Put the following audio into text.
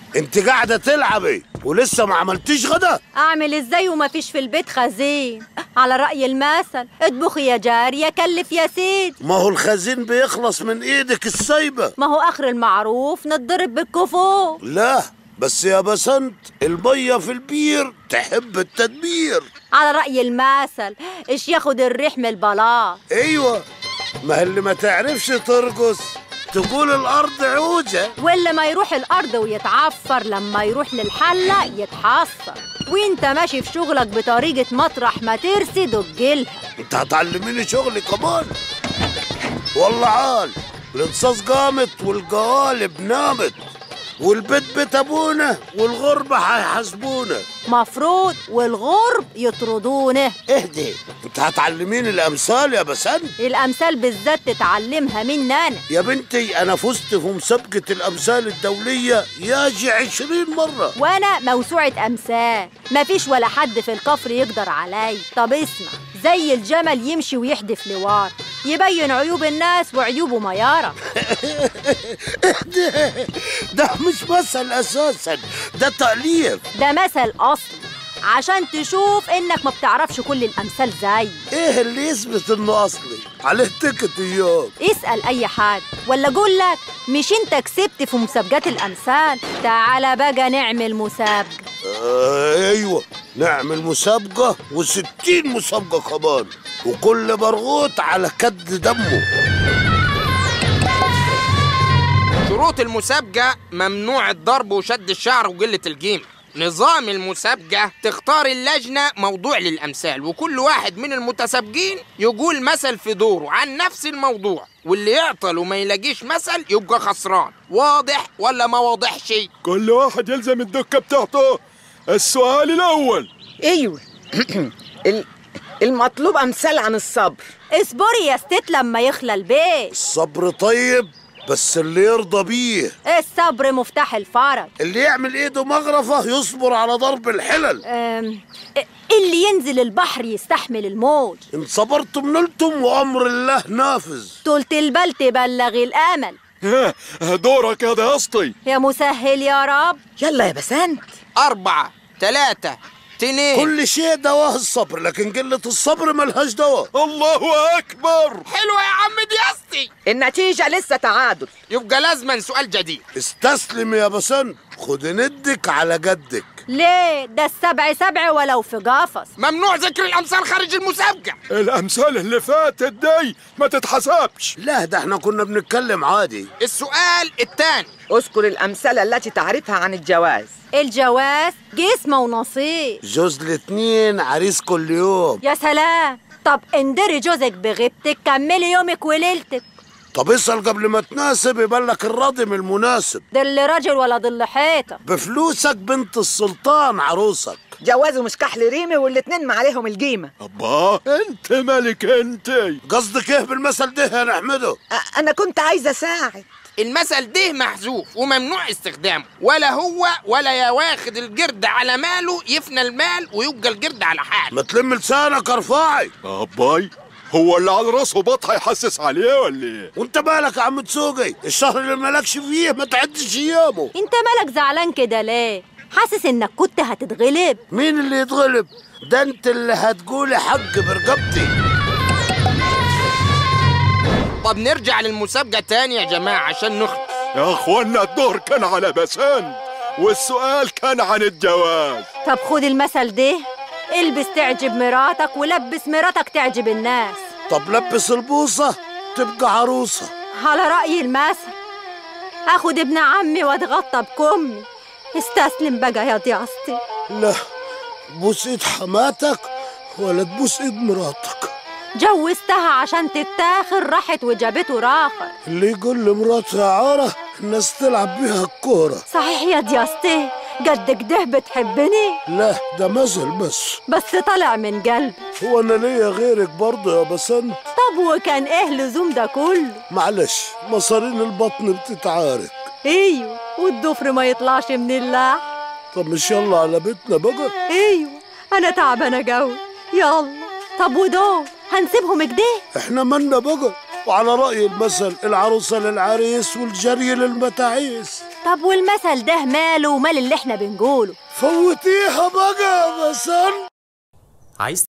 انت قاعده تلعبي ولسه ما عملتيش غدا اعمل ازاي وما فيش في البيت خزين على رأي المثل اطبخ يا جارية كلف يا سيد ما هو الخزين بيخلص من ايدك السايبه ما هو اخر المعروف نتضرب بالكفو لا بس يا بسنت الميه في البير تحب التدبير على رأي المثل ايش ياخد الريح من البلاط ايوه ما اللي ما تعرفش ترقص تقول الارض عوجه واللي ما يروح الارض ويتعفر لما يروح للحلة يتحسر وانت ماشي في شغلك بطريقة مطرح ما ترسي دجلها انت هتعلميني شغلي كمان والله عال الانصاص قامت والقوالب نامت والبيت بيت ابونا والغربة هيحاسبونا مفروض والغرب يطردونه اهدي انت هتعلميني الامثال يا بسنت الامثال بالذات تتعلمها مني انا يا بنتي انا فزت في مسابقة الامثال الدولية ياجي عشرين مرة وانا موسوعة امثال مفيش ولا حد في الكفر يقدر علي طب اسمع زي الجمل يمشي ويحدف لوار يبين عيوب الناس وعيوبه ما يرى ده, ده مش مثل اساسا ده تأليف ده مثل اصلي عشان تشوف انك ما بتعرفش كل الامثال زي ايه اللي يثبت انه اصلي عليه تكت اياه اسأل اي حد ولا اقول لك مش انت كسبت في مسابقات الامثال تعالى بقى نعمل مسابقة آه ايوه نعمل مسابقة وستين مسابقة كمان وكل برغوت على كد دمه شروط المسابقة ممنوع الضرب وشد الشعر وقلة الجيم نظام المسابقة تختار اللجنة موضوع للأمثال وكل واحد من المتسابقين يقول مثل في دوره عن نفس الموضوع واللي يعطل وما يلاقيش مثل يبقى خسران واضح ولا ما واضحش كل واحد يلزم الدكة بتاعته السؤال الأول ايوه ال- المطلوب امثال عن الصبر اصبري يا ستيت لما يخلى البيت الصبر طيب بس اللي يرضى بيه الصبر مفتاح الفرج اللي يعمل ايده مغرفة يصبر على ضرب الحلل أم، اللي ينزل البحر يستحمل الموج ان صبرتم نلتم وامر الله نافذ طولة البال تبلغ الامل ها، دورك يا داسطي يا مسهل يا رب يلا يا بسنت أربعة ثلاثة اتنين كل شيء دواه الصبر لكن قلة الصبر ملهاش دواء الله أكبر حلوة يا عم دياستي النتيجة لسه تعادل يبقى لازما سؤال جديد استسلم يا بسنت خد ندك على جدك ليه ده السبع سبع ولو في قفص ممنوع ذكر الأمثال خارج المسابقة الأمثال اللي فاتت دي ما تتحسبش لا ده احنا كنا بنتكلم عادي السؤال الثاني اذكر الامثلة التي تعرفها عن الجواز الجواز جسمه ونصيب جوز الاتنين عريس كل يوم يا سلام طب اندري جوزك بغيبتك كملي يومك وليلتك طب اسأل قبل ما تناسب يبلك الرادم المناسب ضل راجل ولا ضل حيطة بفلوسك بنت السلطان عروسك جوازه مش كحل ريمي والاتنين ما عليهم القيمة أبا أنت ملك أنت قصدك ايه بالمثل ده يا نحمده أ- أنا كنت عايزة أساعد المثل ده محذوف وممنوع استخدامه ولا هو ولا يا واخد القرد على ماله يفنى المال ويبقى القرد على حاله ما تلم لسانك ارفعي أباي هو اللي على راسه بطح يحسس عليه ولا ايه؟ وانت مالك يا عم تسوقي الشهر اللي مالكش فيه ما تعدش ايامه انت مالك زعلان كده ليه حاسس انك كنت هتتغلب مين اللي يتغلب ده انت اللي هتقولي حق برقبتي طب نرجع للمسابقة تاني يا جماعة عشان نخلص يا أخوانا الدور كان على بسان والسؤال كان عن الجواز طب خد المثل ده البس تعجب مراتك ولبس مراتك تعجب الناس طب لبس البوصة تبقى عروسة على رأي المثل اخد ابن عمي واتغطى بكمي استسلم بقى يا ضياستي لا بوس ايد حماتك ولا تبوس ايد مراتك جوزتها عشان تتاخر راحت وجابته راخر اللي يقول لمراته يا عارة الناس تلعب بيها الكورة صحيح يا ضياستي قد كده بتحبني لا ده مثل بس بس طلع من قلبي هو انا ليا غيرك برضه يا بسنت طب وكان ايه لزوم ده كله معلش مصارين البطن بتتعارك ايوه والضفر ما يطلعش من اللحم طب مش يلا على بيتنا بقى ايوه انا تعبانه قوي يلا طب ودول هنسيبهم كده احنا مالنا بقى وعلى رأي المثل العروسة للعريس والجري للمتاعيس طب والمثل ده ماله ومال اللي احنا بنقوله فوتيها بقى يا بسان عايز